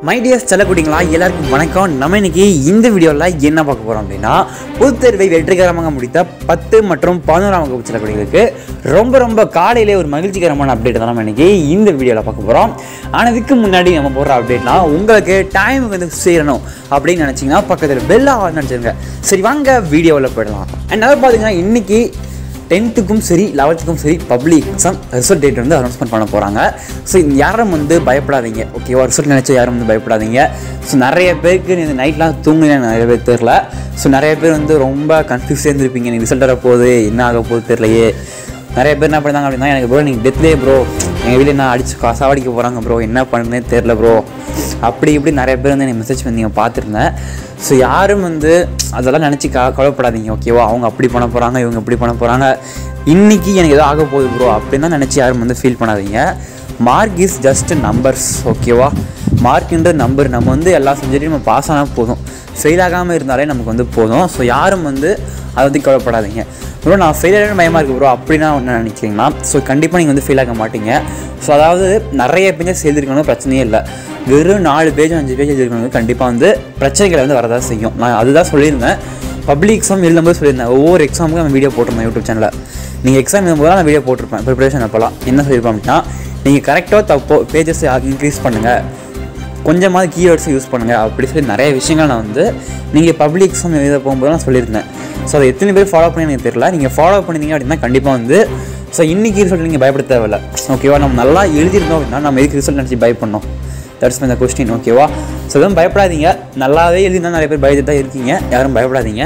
my tears செல்லக்குட்டிங்களா எல்லாருக்கும் வணக்கம் நம்ம இன்னைக்கு இந்த வீடியோவில் என்ன பார்க்க போகிறோம் அப்படின்னா பொதுத் தேர்வை வெற்றிகரமாக முடித்த பத்து மற்றும் பதினோராம் வகுப்பு செல்லக்குடிகளுக்கு ரொம்ப ரொம்ப காலையிலே ஒரு மகிழ்ச்சிகரமான அப்டேட் தான் நம்ம இன்னைக்கு இந்த வீடியோவில் பார்க்க போகிறோம் ஆனால் இதுக்கு முன்னாடி நம்ம போடுற அப்டேட்லாம் உங்களுக்கு டைமுக்கு வந்து சேரணும் அப்படின்னு நினச்சிங்கன்னா பக்கத்தில் பெல் ஆன் நினச்சிருங்க சரி வாங்க வீடியோவில் போயிடலாம் அண்ட் அதை பார்த்தீங்கன்னா இன்னைக்கு டென்த்துக்கும் சரி லெவல்த்துக்கும் சரி பப்ளிக் எக்ஸாம் ரிசல்ட் டேட் வந்து அனௌன்ஸ்மெண்ட் பண்ண போகிறாங்க ஸோ யாரும் வந்து பயப்படாதீங்க ஓகேவா ரிசல்ட் நினச்சா யாரும் வந்து பயப்படாதீங்க ஸோ நிறைய பேருக்கு இந்த நைட்லாம் தூங்குனே நிறைய பேர் தெரில ஸோ நிறைய பேர் வந்து ரொம்ப கன்ஃபியூஸ் இருந்திருப்பீங்க நீ ரிசல்ட் வர போகுது என்ன ஆக போகுது தெரிலையே நிறைய பேர் என்ன பண்ணாங்க அப்படின்னா எனக்கு ப்ரோ நீங்கள் டெத்லேயே ப்ரோ எங்கள் வீட்டில் என்ன அடிச்சு கா- சாவடிக்க போகிறாங்க ப்ரோ என்ன பண்ணுறதுனே தெரில ப்ரோ அப்படி இப்படி நிறைய பேர் வந்து எனக்கு மெசேஜ் பண்ணி பார்த்துருந்தேன் ஸோ யாரும் வந்து அதெல்லாம் நினச்சி க கவலைப்படாதீங்க ஓகேவா அவங்க அப்படி பண்ண போகிறாங்க இவங்க இப்படி பண்ண போகிறாங்க இன்னைக்கு எனக்கு ஏதோ ஆக போகுது ப்ரோ அப்படின்னு தான் நினச்சி யாரும் வந்து ஃபீல் பண்ணாதீங்க மார்க் இஸ் ஜஸ்ட் நம்பர்ஸ் ஓகேவா மார்க்ன்ற நம்பர் நம்ம வந்து எல்லா சப்ஜெக்ட்டையும் நம்ம பாஸ் ஆனால் போதும் ஃபெயில் ஆகாமல் இருந்தாலே நமக்கு வந்து போதும் ஸோ யாரும் வந்து அதை பற்றி கவலைப்படாதீங்க ப்ரோ நான் ஃபெயில் ஆகிட பயமாக இருக்குது ப்ரோ அப்படின்னா ஒன்று நினைக்கிறீங்கன்னா ஸோ கண்டிப்பாக நீங்கள் வந்து ஃபெயில் ஆக மாட்டீங்க ஸோ அதாவது நிறைய பேஜஸ் எழுதிருக்கணும் பிரச்சனையே இல்லை வெறும் நாலு பேஜ் அஞ்சு பேஜ் எழுதிருக்கணும் கண்டிப்பாக வந்து பிரச்சனைகளை வந்து வரதான் செய்யும் நான் அதுதான் சொல்லியிருந்தேன் பப்ளிக் எக்ஸாம் எழுதும்போது சொல்லியிருந்தேன் ஒவ்வொரு எக்ஸாமுக்கும் நான் வீடியோ போட்டிருந்தேன் யூடியூப் சேனலில் நீங்கள் எக்ஸாம் எழுதும்போது நான் வீடியோ போட்டிருப்பேன் ப்ரிப்பரேஷன் அப்போலாம் என்ன சொல்லியிருப்பேன் அப்படின்னா நீங்கள் கரெக்டாக தப்போ பேஜஸ் இன்க்ரீஸ் பண்ணுங்கள் கொஞ்சமாவது கீவேர்ட்ஸ் யூஸ் பண்ணுங்கள் அப்படி சொல்லி நிறைய விஷயங்கள் நான் வந்து நீங்கள் பப்ளிக் எக்ஸாம் எழுத போகும்போது நான் சொல்லியிருந்தேன் ஸோ அதை எத்தனை பேர் ஃபாலோ பண்ணி எனக்கு தெரியல நீங்கள் ஃபாலோ பண்ணிங்க அப்படின்னா கண்டிப்பாக வந்து ஸோ இன்றைக்கி ரிசல்ட் நீங்கள் பயப்பட தேவையில்ல ஓகேவா நம்ம நல்லா எழுதியிருந்தோம் அப்படின்னா நம்ம எதுக்கு ரிசல்ட் நினச்சி பயப்படணும் தட்ஸ் மை கொஸ்டின் ஓகேவா ஸோ எதுவும் பயப்படாதீங்க நல்லாவே எழுதினா நிறைய பேர் பயந்துட்டு தான் இருக்கீங்க யாரும் பயப்படாதீங்க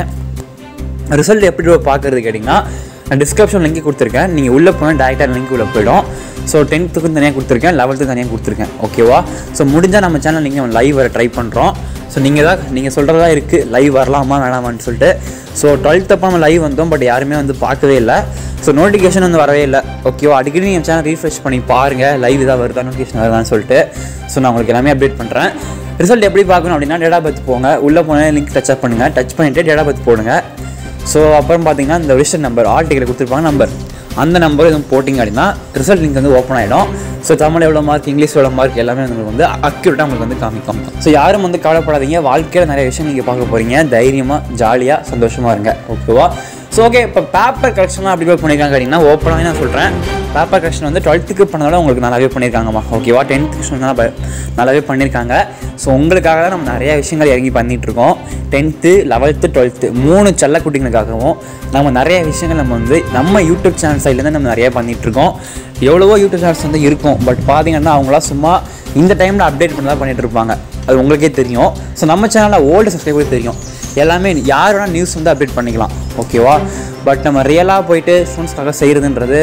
ரிசல்ட் எப்படி பார்க்குறது கேட்டிங்கன்னா நான் டிஸ்கிரிப்ஷன் லிங்க் கொடுத்துருக்கேன் நீங்கள் உள்ளே போனால் டேரெக்டாக லிங்க் உள்ள போயிடும் ஸோ டென்த்துக்கும் தனியாக கொடுத்துருக்கேன் லெவல்த்துக்கும் தனியாக கொடுத்துருக்கேன் ஓகேவா ஸோ முடிஞ்சால் நம்ம சேனல் நீங்கள் லைவ் வர ட்ரை பண்ணுறோம் ஸோ நீங்கள் தான் நீங்கள் சொல்கிறதா இருக்குது லைவ் வரலாமா வேணாமான்னு சொல்லிட்டு ஸோ டுவெல்த் அப்போ நம்ம லைவ் வந்தோம் பட் யாருமே வந்து பார்க்கவே இல்லை ஸோ நோட்டிஃபிகேஷன் வந்து வரவே இல்லை ஓகேவா அடிக்கடி நீங்கள் சேனல் ரீஃப்ரெஷ் பண்ணி பாருங்கள் லைவ் இதாக வருதா நோட்டிஃபிகேஷன் வருதான்னு சொல்லிட்டு ஸோ நான் உங்களுக்கு எல்லாமே அப்டேட் பண்ணுறேன் ரிசல்ட் எப்படி பார்க்கணும் அப்படின்னா டேட்டா பத் போங்க உள்ளே போனால் லிங்க் டச் அப் பண்ணுங்கள் டச் பண்ணிவிட்டு டேட்டா பத் போடுங்க ஸோ அப்புறம் பார்த்தீங்கன்னா இந்த ரிஜிஸ்டர் நம்பர் ஆல் டிக்கெட் கொடுத்துருப்பாங்க நம்பர் அந்த நம்பர் எதுவும் போட்டிங்க அப்படின்னா ரிசல்ட் லிங்க் வந்து ஓப்பன் ஆகிடும் ஸோ தமிழ் எவ்வளோ மார்க் இங்கிலீஷ் எவ்வளோ மார்க் எல்லாமே உங்களுக்கு வந்து அக்யூரேட்டாக உங்களுக்கு வந்து காமிக்கும் ஸோ யாரும் வந்து கவலைப்படாதீங்க வாழ்க்கையில் நிறைய விஷயம் நீங்கள் பார்க்க போகிறீங்க தைரியமாக ஜாலியாக சந்தோஷமாக இருங்க ஓகேவா ஸோ ஓகே இப்போ பேப்பர் கரெக்ஷன்லாம் அப்படி போய் பண்ணியிருக்காங்க அப்படின்னா ஓப்பனாகவே நான் சொல்கிறேன் பேப்பர் கரெக்ஷன் வந்து டுவெல்த்துக்கு பண்ணதால உங்களுக்கு நல்லாவே பண்ணியிருக்காங்கம்மா ஓகேவா டென்த்துக்கு சொன்னால் நல்லாவே பண்ணியிருக்காங்க ஸோ உங்களுக்காக தான் நம்ம நிறைய விஷயங்கள் இறங்கி பண்ணிட்டு இருக்கோம் டென்த்து லெவல்த்து டுவெல்த்து மூணு செல்ல குட்டிங்களுக்காகவும் நம்ம நிறைய விஷயங்கள் நம்ம வந்து நம்ம யூடியூப் சேனல் சைட்லேருந்து நம்ம நிறைய பண்ணிட்டு இருக்கோம் எவ்வளவோ யூடியூப் சேனல்ஸ் வந்து இருக்கும் பட் பார்த்தீங்கன்னா அவங்களாம் சும்மா இந்த டைமில் அப்டேட் பண்ணி தான் பண்ணிட்டு இருப்பாங்க அது உங்களுக்கே தெரியும் ஸோ நம்ம சேனலில் ஓல்டு சப்ஸ்கிரைபர் தெரியும் எல்லாமே யார் வேணால் நியூஸ் வந்து அப்டேட் பண்ணிக்கலாம் ஓகேவா பட் நம்ம ரியலாக போயிட்டு ஸ்டூடெண்ட்ஸ்க்காக செய்கிறதுன்றது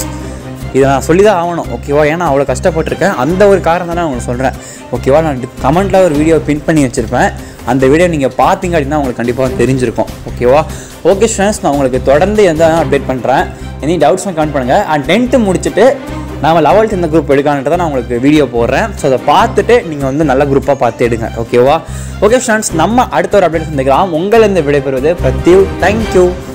இதை நான் சொல்லி தான் ஆகணும் ஓகேவா ஏன்னா அவ்வளோ கஷ்டப்பட்டிருக்கேன் அந்த ஒரு காரணம் தான் நான் உங்களுக்கு சொல்கிறேன் ஓகேவா நான் கமெண்ட்டில் ஒரு வீடியோ பின் பண்ணி வச்சுருப்பேன் அந்த வீடியோ நீங்கள் பார்த்தீங்க அப்படின்னா உங்களுக்கு கண்டிப்பாக தெரிஞ்சிருக்கும் ஓகேவா ஓகே ஸ்டூடெண்ட்ஸ் நான் உங்களுக்கு தொடர்ந்து எந்த அப்டேட் பண்ணுறேன் எனி டவுட்ஸ் கமெண்ட் பண்ணுங்கள் அண்ட் டென்த்து முடிச்சுட்டு நாம லெவல்த் இந்த குரூப் எடுக்கான்றதை நான் உங்களுக்கு வீடியோ போடுறேன் ஸோ அதை பார்த்துட்டு நீங்கள் வந்து நல்ல குரூப்பாக பார்த்து எடுங்க ஓகேவா ஓகே ஃப்ரெண்ட்ஸ் நம்ம அடுத்த ஒரு அப்டேட் சந்திக்கலாம் உங்களிருந்து விடைபெறுவது பிரத்யூ தேங்க்யூ